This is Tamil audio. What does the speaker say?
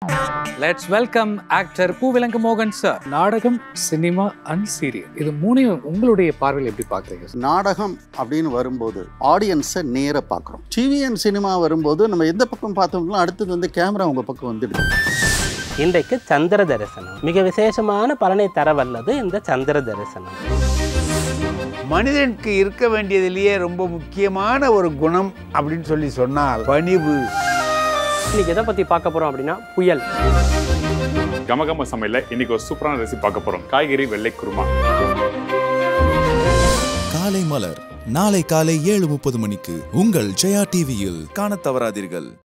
லெட்ஸ் வெல்கம் ஆக்டர் பூவிலங்கு மோகன் சார் நாடகம் சினிமா அண்ட் சீரியல் இது மூணையும் உங்களுடைய பார்வையில் எப்படி பார்க்குறீங்க சார் நாடகம் அப்படின்னு வரும்போது ஆடியன்ஸை நேர பார்க்குறோம் டிவி அண்ட் சினிமா வரும்போது நம்ம எந்த பக்கம் பார்த்தோம்னா அடுத்தது வந்து கேமரா உங்கள் பக்கம் வந்துடுது இன்றைக்கு சந்திர தரிசனம் மிக விசேஷமான பலனை தர வல்லது இந்த சந்திர தரிசனம் மனிதனுக்கு இருக்க வேண்டியதிலேயே ரொம்ப முக்கியமான ஒரு குணம் அப்படின்னு சொல்லி சொன்னால் பணிவு இன்னைக்கு எதை பத்தி பார்க்க போறோம் அப்படின்னா புயல் கமகம சமையல்ல இன்னைக்கு ஒரு சூப்பரான ரெசிபி பார்க்க போறோம் காய்கறி வெள்ளை குருமா காலை மலர் நாளை காலை ஏழு முப்பது மணிக்கு உங்கள் ஜெயா டிவியில் காணத் தவறாதீர்கள்